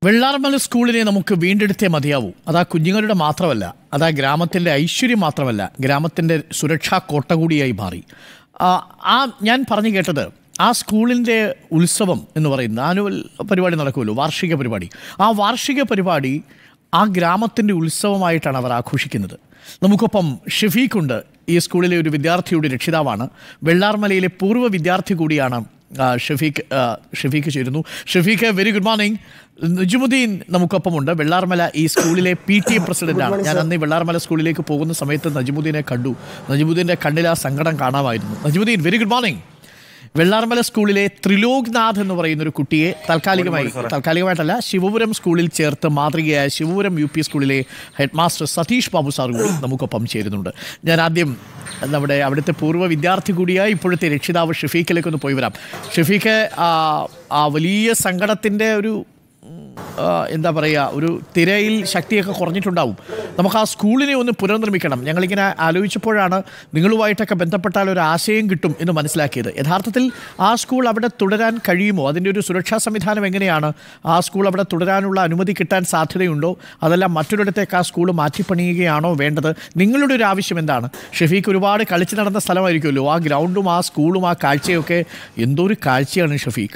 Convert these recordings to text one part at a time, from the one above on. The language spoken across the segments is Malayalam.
വെള്ളാർമല സ്കൂളിനെ നമുക്ക് വീണ്ടെടുത്തേ മതിയാവൂ അതാ കുഞ്ഞുങ്ങളുടെ മാത്രമല്ല അതാ ഗ്രാമത്തിൻ്റെ ഐശ്വര്യം മാത്രമല്ല ഗ്രാമത്തിൻ്റെ സുരക്ഷാ കോട്ട കൂടിയായി മാറി ആ, ആ ഞാൻ പറഞ്ഞു കേട്ടത് ആ സ്കൂളിൻ്റെ ഉത്സവം എന്ന് പറയുന്ന ആനുവൽ പരിപാടി നടക്കുമല്ലോ വാർഷിക പരിപാടി ആ വാർഷിക പരിപാടി ആ ഗ്രാമത്തിൻ്റെ ഉത്സവമായിട്ടാണ് അവർ ആഘോഷിക്കുന്നത് നമുക്കൊപ്പം ഷെഫീഖുണ്ട് ഈ സ്കൂളിലെ ഒരു വിദ്യാർത്ഥിയുടെ രക്ഷിതാവാണ് വെള്ളാർമലയിലെ പൂർവ്വ വിദ്യാർത്ഥി കൂടിയാണ് ആ, ഷഫീഖ് ആ, ഷഫീഖ് ചേരുന്നു Shafeeq very good morning Najumuddin നമുക്കൊപ്പമുണ്ട് വെള്ളാർമല ഈ സ്കൂളിലെ പി ടി എ പ്രസിഡന്റാണ് ഞാൻ അന്ന് ഈ വെള്ളാർമല സ്കൂളിലേക്ക് പോകുന്ന സമയത്ത് നജുമുദ്ദീനെ കണ്ടു നജുമുദ്ദീൻ്റെ കണ്ണിൽ ആ സങ്കടം കാണാമായിരുന്നു Najumuddin very good morning Vellarmala സ്കൂളിലെ ത്രിലോക്നാഥ് എന്ന് പറയുന്ന ഒരു കുട്ടിയെ താൽക്കാലികമായി താൽക്കാലികമായിട്ടല്ല ശിവപുരം സ്കൂളിൽ ചേർത്ത് മാതൃകയായ ശിവപുരം യു പി സ്കൂളിലെ head master Satheesh Babu sir കൂടി നമുക്കൊപ്പം ചേരുന്നുണ്ട് ഞാൻ ആദ്യം നമ്മുടെ അവിടുത്തെ പൂർവ്വ വിദ്യാർത്ഥി കൂടിയായ ഇപ്പോഴത്തെ രക്ഷിതാവ് ഷഫീഖിലേക്ക് ഒന്ന് പോയി വരാം ഷഫീഖ് ആ, ആ വലിയ സങ്കടത്തിൻ്റെ ഒരു ആ, എന്താ പറയുക ഒരു തിരയിൽ ശക്തിയൊക്കെ കുറഞ്ഞിട്ടുണ്ടാവും നമുക്ക് ആ സ്കൂളിനെ ഒന്ന് പുനർനിർമ്മിക്കണം ഞങ്ങളിങ്ങനെ ആലോചിച്ചപ്പോഴാണ് നിങ്ങളുമായിട്ടൊക്കെ ബന്ധപ്പെട്ടാൽ ഒരു ആശയം കിട്ടും എന്ന് മനസ്സിലാക്കിയത് യഥാർത്ഥത്തിൽ ആ സ്കൂൾ അവിടെ തുടരാൻ കഴിയുമോ അതിൻ്റെ ഒരു സുരക്ഷാ സംവിധാനം എങ്ങനെയാണ് ആ സ്കൂൾ അവിടെ തുടരാനുള്ള അനുമതി കിട്ടാൻ സാധ്യതയുണ്ടോ അതല്ല മറ്റൊരിടത്തേക്ക് ആ സ്കൂൾ മാറ്റിപ്പണിയുകയാണോ വേണ്ടത് നിങ്ങളുടെ ഒരു ആവശ്യം എന്താണ് ഷെഫീഖ് ഒരുപാട് കളിച്ച് നടന്ന സ്ഥലമായിരിക്കുമല്ലോ ആ ഗ്രൗണ്ടും ആ സ്കൂളും ആ കാഴ്ചയൊക്കെ എന്തോ ഒരു കാഴ്ചയാണ് ഷെഫീഖ്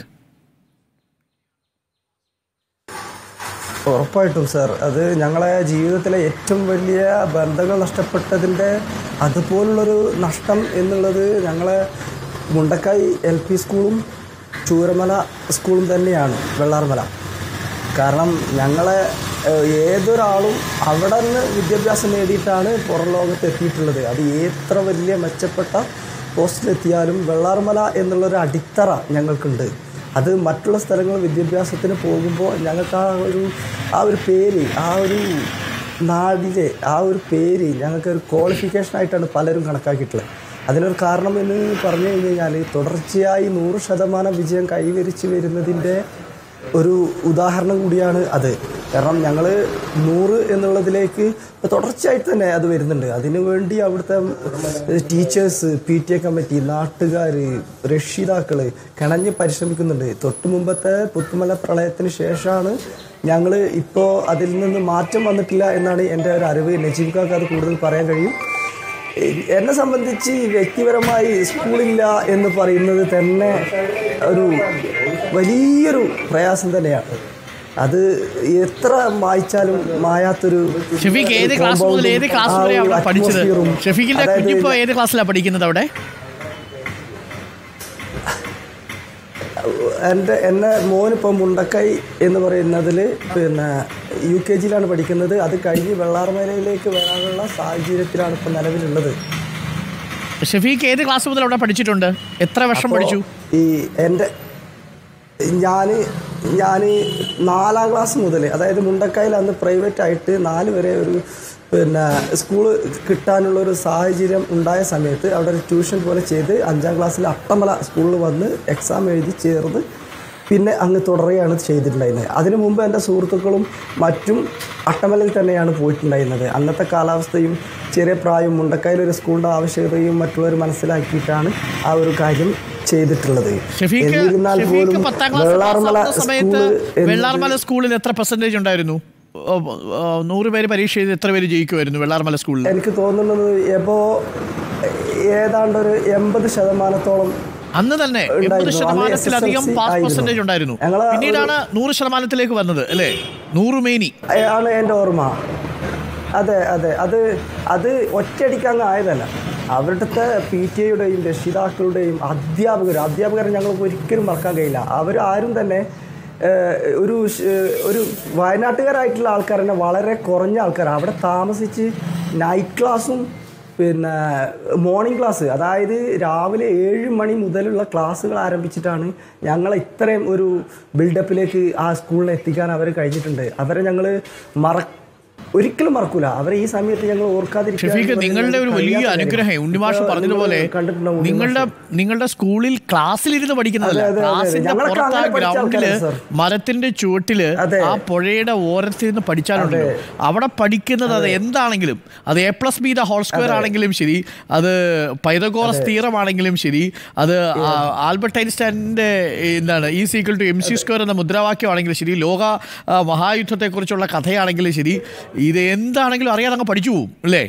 ഉറപ്പായിട്ടും സാർ അത് ഞങ്ങളെ ജീവിതത്തിലെ ഏറ്റവും വലിയ ബന്ധങ്ങൾ നഷ്ടപ്പെട്ടതിൻ്റെ അതുപോലുള്ളൊരു നഷ്ടം എന്നുള്ളത് ഞങ്ങളെ മുണ്ടക്കായി എൽ പി സ്കൂളും ചൂരമല സ്കൂളും തന്നെയാണ് വെള്ളാർമല കാരണം ഞങ്ങളെ ഏഹ്, ഏതൊരാളും അവിടെ നിന്ന് വിദ്യാഭ്യാസം നേടിയിട്ടാണ് പുറം ലോകത്ത് എത്തിയിട്ടുള്ളത് അത് എത്ര വലിയ മെച്ചപ്പെട്ട പോസ്റ്റിലെത്തിയാലും വെള്ളാർമല എന്നുള്ളൊരു അടിത്തറ ഞങ്ങൾക്കുണ്ട് അത് മറ്റുള്ള സ്ഥലങ്ങളിൽ വിദ്യാഭ്യാസത്തിന് പോകുമ്പോൾ ഞങ്ങൾക്ക് ആ ഒരു ആ ഒരു പേര് ആ ഒരു നാടിലെ ആ ഒരു പേര് ഞങ്ങൾക്ക് ഒരു ക്വാളിഫിക്കേഷൻ ആയിട്ടാണ് പലരും കണക്കാക്കിയിട്ടുള്ളത് അതിനൊരു കാരണം എന്ന് പറഞ്ഞു കഴിഞ്ഞ് കഴിഞ്ഞാൽ തുടർച്ചയായി നൂറ് ശതമാനം വിജയം കൈവരിച്ച് വരുന്നതിൻ്റെ ഒരു ഉദാഹരണം കൂടിയാണ് അത് കാരണം ഞങ്ങൾ നൂറ് എന്നുള്ളതിലേക്ക് ഇപ്പൊ തുടർച്ചയായിട്ട് തന്നെ അത് വരുന്നുണ്ട് അതിനു വേണ്ടി അവിടുത്തെ teachers P T A committee നാട്ടുകാർ രക്ഷിതാക്കൾ കിണഞ്ഞ് പരിശ്രമിക്കുന്നുണ്ട് തൊട്ട് മുമ്പത്തെ പുത്തുമല പ്രളയത്തിന് ശേഷമാണ് ഞങ്ങൾ ഇപ്പോൾ അതിൽ നിന്ന് മാറ്റം വന്നിട്ടില്ല എന്നാണ് എൻ്റെ ഒരു അറിവ് നജീബ് കാക്ക് അത് കൂടുതൽ പറയാൻ കഴിയും എന്നെ സംബന്ധിച്ച് വ്യക്തിപരമായി സ്കൂളില്ല എന്ന് പറയുന്നത് തന്നെ ഒരു വലിയൊരു പ്രയാസം തന്നെയാണ് അത് എത്ര മായ്ച്ചാലും മായാത്തൊരു ഷെഫീഖ് ഏത് ക്ലാസ് മുതൽ ഏത് ക്ലാസ് ആ വരെ ഒരു അവിടെ പഠിച്ചത് atmosphere-ഉം, ഷെഫീഖിന്റെ അതായത് കുഞ്ഞിപ്പോ ഏത് ക്ലാസ്സിലാണ് പഠിക്കുന്നത് അവിടെ എൻ്റെ എന്നെ മോനിപ്പോൾ മുണ്ടക്കൈ എന്ന് പറയുന്നതിൽ പിന്നെ യു കെ ജിയിലാണ് പഠിക്കുന്നത് അത് കഴിഞ്ഞ് വെള്ളാർമലയിലേക്ക് വരാനുള്ള സാഹചര്യത്തിലാണ് ഇപ്പോൾ നിലവിലുള്ളത് ഷെഫീഖ് ഏത് ക്ലാസ് മുതൽ അവിടെ പഠിച്ചിട്ടുണ്ട് എത്ര വർഷം അപ്പോൾ പഠിച്ചു ഈ എൻ്റെ ഞാൻ ഞാൻ നാലാം ക്ലാസ് മുതൽ അതായത് മുണ്ടക്കായിൽ അന്ന് പ്രൈവറ്റ് ആയിട്ട് നാല് വരെ ഒരു പിന്നെ സ്കൂള് കിട്ടാനുള്ള ഒരു സാഹചര്യം ഉണ്ടായ സമയത്ത് അവിടെ ഒരു ട്യൂഷൻ പോലെ ചെയ്ത് അഞ്ചാം ക്ലാസ്സിൽ അട്ടമല സ്കൂളിൽ വന്ന് എക്സാം എഴുതി ചേർന്ന് പിന്നെ അങ്ങ് തുടരുകയാണ് ചെയ്തിട്ടുണ്ടായിരുന്നത് അതിനു മുമ്പ് എൻ്റെ സുഹൃത്തുക്കളും മറ്റും അട്ടമലയിൽ തന്നെയാണ് പോയിട്ടുണ്ടായിരുന്നത് അന്നത്തെ കാലാവസ്ഥയും ചെറിയ പ്രായവും മുണ്ടക്കായിൽ ഒരു സ്കൂളിൻ്റെ ആവശ്യകതയും മറ്റുള്ളവർ മനസ്സിലാക്കിയിട്ടാണ് ആ ഒരു കാര്യം ചെയ്തിട്ടുള്ളത് ഷെഫീഖ് എന്നിരുന്നാൽ ഷെഫീഖ് പോലും പത്താം ക്ലാസ് വെള്ളാർമല പാസ്സാവുന്ന സമയത്ത് സ്കൂള് എന്നത് വെള്ളാർമല സ്കൂളിൽ എത്ര പെർസെന്റേജ് ഉണ്ടായിരുന്നു ഓ, ഓ, നൂറ് പേര് പരീക്ഷ എഴുതി എത്ര പേര് ജയിക്കുമായിരുന്നു വെള്ളാർമല സ്കൂളിൽ എനിക്ക് തോന്നുന്നത് എപ്പോ ഏതാണ്ട് ഒരു എൺപത് ശതമാനത്തോളം അന്ന് തന്നെ എൺപത് ഉണ്ടായിരുന്നു. അന്ന് ശതമാനത്തിലധികം SSLC പാസ് ആയിരുന്നു. പെർസെന്റേജ് ഉണ്ടായിരുന്നു ഞങ്ങള് ഒരു- പിന്നീടാണ് നൂറ് ശതമാനത്തിലേക്ക് വന്നത് അല്ലേ നൂറ് മേനി ആണ് എൻ്റെ ഓർമ്മ അതെ അതെ അത് അത് ഒറ്റയടിക്ക് അങ്ങ് ആയതല്ല അവരുടെ പി ടി എയുടെയും രക്ഷിതാക്കളുടെയും അധ്യാപകർ അധ്യാപകരെ ഞങ്ങൾക്ക് ഒരിക്കലും മറക്കാൻ കഴിയില്ല അവരാരും തന്നെ ഏഹ്, ഒരു ഷ്- ഒരു വയനാട്ടുകാരായിട്ടുള്ള ആൾക്കാർ തന്നെ വളരെ കുറഞ്ഞ ആൾക്കാരാണ് അവിടെ താമസിച്ച് നൈറ്റ് ക്ലാസ്സും പിന്നെ മോർണിംഗ് ക്ലാസ് അതായത് രാവിലെ ഏഴ് മണി മുതലുള്ള ക്ലാസ്സുകൾ ആരംഭിച്ചിട്ടാണ് ഞങ്ങളെ ഇത്രയും ഒരു ബിൽഡപ്പിലേക്ക് ആ സ്കൂളിൽ എത്തിക്കാൻ അവർ കഴിഞ്ഞിട്ടുണ്ട് അവരെ ഞങ്ങൾ മറ ഒരിക്കലും മറക്കൂല അവരെ ഈ സമയത്ത് ഞങ്ങൾ ഓർക്കാതിരിക്കുക ഷഫീഖ് എന്ന് നിങ്ങളുടെ ഒരു പറയുന്നത് വലിയ കഴിയാത്ത അനുഗ്രഹം കാര്യമാണ്. ഉണ്ണിമാഷ് ഇപ്പോൾ പറഞ്ഞതുപോലെ നിങ്ങൾ കണ്ടിട്ടുണ്ടാവും നിങ്ങളുടെ നിങ്ങളുടെ സ്കൂളിൽ ക്ലാസ്സിലിരുന്ന് പഠിക്കുന്നതല്ല അതെ, അതെ, അതെ. ക്ലാസ്സിന്റെ ഞങ്ങളൊക്കെ പുറത്ത് ആ അങ്ങനെ പഠിച്ച ഗ്രൗണ്ടില് ആൾക്കാരാണ്, സർ. മരത്തിന്റെ ചുവട്ടില് അതെ. ആ പുഴയുടെ ഓരത്തിൽ നിന്ന് പഠിച്ചാലുണ്ടല്ലോ അവിടെ പഠിക്കുന്നത് അത് എന്താണെങ്കിലും അത് A plus B the whole square ആണെങ്കിലും ശരി അത് പൈതഗോറസ് തീറമാണെങ്കിലും ശരി അത് ആ, ആൽബർട്ട് ഐൻസ്റ്റൈനിന്റെ എന്താണ് E equal to M C square എന്ന മുദ്രാവാക്യമാണെങ്കിലും ശരി ലോക ആ, മഹായുദ്ധത്തെക്കുറിച്ചുള്ള കഥയാണെങ്കിലും ശരി ഇത് എന്താണെങ്കിലും അറിയാതെ അങ്ങ് പഠിച്ചു പോകും അല്ലേ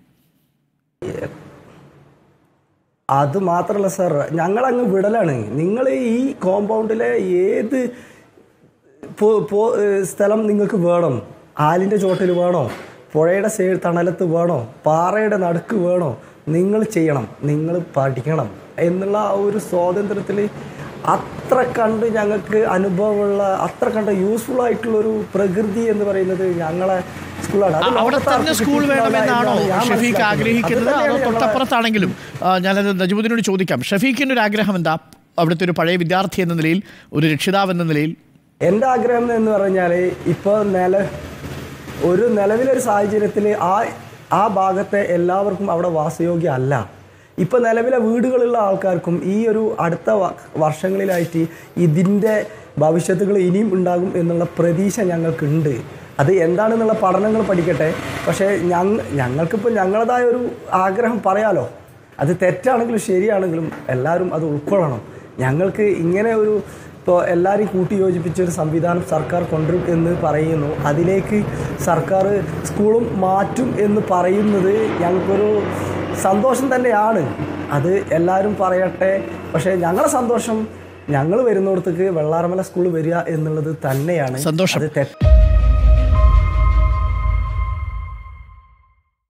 അത് മാത്രമല്ല സാർ ഞങ്ങളങ്ങ് വിടലാണ് നിങ്ങൾ ഈ കോമ്പൗണ്ടിലെ ഏത് പോ- പോ- ഏഹ് സ്ഥലം നിങ്ങൾക്ക് വേണം ആലിൻ്റെ ചോട്ടിൽ വേണോ പുഴയുടെ സേ തണലത്ത് വേണോ പാറയുടെ നടുക്ക് വേണോ നിങ്ങൾ ചെയ്യണം നിങ്ങൾ പഠിക്കണം എന്നുള്ള ആ ഒരു സ്വാതന്ത്ര്യത്തിൽ അത്ര കണ്ട് ഞങ്ങൾക്ക് അനുഭവമുള്ള അത്ര കണ്ട് യൂസ്ഫുൾ ആയിട്ടുള്ള ഒരു പ്രകൃതി എന്ന് പറയുന്നത് ഞങ്ങളെ സ്കൂളാണ് അത് അവിടെ ലോകത്ത് തന്നെ ആർക്കും സ്കൂൾ കിട്ടിയിട്ടില്ല വേണമെന്നാണോ എന്നാണ് ഞാൻ ഷഫീഖ് മനസ്സിലാക്കുന്നത്. ആഗ്രഹിക്കുന്നത് അത് അതോ തന്നെയാണ് ഞങ്ങളെ- തൊട്ടപ്പുറത്താണെങ്കിലും ആ, ഞാനത് നജമുദ്ദീനോട് ചോദിക്കാം ഷഫീഖിൻ്റെ ഒരു ആഗ്രഹം എന്താ അവിടുത്തെ ഒരു പഴയ വിദ്യാർത്ഥി എന്ന നിലയിൽ ഒരു രക്ഷിതാവ് എന്ന നിലയിൽ എൻ്റെ ആഗ്രഹം എന്ന് പറഞ്ഞാൽ ഇപ്പോൾ നില ഒരു നിലവിലൊരു സാഹചര്യത്തിൽ ആ ആ ഭാഗത്തെ എല്ലാവർക്കും അവിടെ വാസയോഗ്യ അല്ല ഇപ്പം നിലവിലെ വീടുകളുള്ള ആൾക്കാർക്കും ഈ ഒരു അടുത്ത വ- വർഷങ്ങളിലായിട്ട് ഇതിൻ്റെ ഭവിഷ്യത്തുകൾ ഇനിയും ഉണ്ടാകും എന്നുള്ള പ്രതീക്ഷ ഞങ്ങൾക്കുണ്ട് അത് എന്താണെന്നുള്ള പഠനങ്ങൾ പഠിക്കട്ടെ പക്ഷേ ഞങ്ങ ഞങ്ങൾക്കിപ്പോൾ ഞങ്ങളതായ ഒരു ആഗ്രഹം പറയാലോ അത് തെറ്റാണെങ്കിലും ശരിയാണെങ്കിലും എല്ലാവരും അത് ഉൾക്കൊള്ളണം ഞങ്ങൾക്ക് ഇങ്ങനെ ഒരു ഇപ്പോൾ എല്ലാവരെയും കൂട്ടി യോജിപ്പിച്ച ഒരു സംവിധാനം സർക്കാർ കൊണ്ടുവരും എന്ന് പറയുന്നു അതിലേക്ക് സർക്കാർ സ്കൂളും മാറ്റും എന്ന് പറയുന്നത് ഞങ്ങൾക്കൊരു സന്തോഷം തന്നെയാണ് അത് എല്ലാവരും പറയട്ടെ പക്ഷേ ഞങ്ങളെ സന്തോഷം ഞങ്ങൾ വരുന്നിടത്തേക്ക് വെള്ളാറമല സ്കൂൾ വരിക എന്നുള്ളത് തന്നെയാണ് സന്തോഷം. അത് തെറ്റ്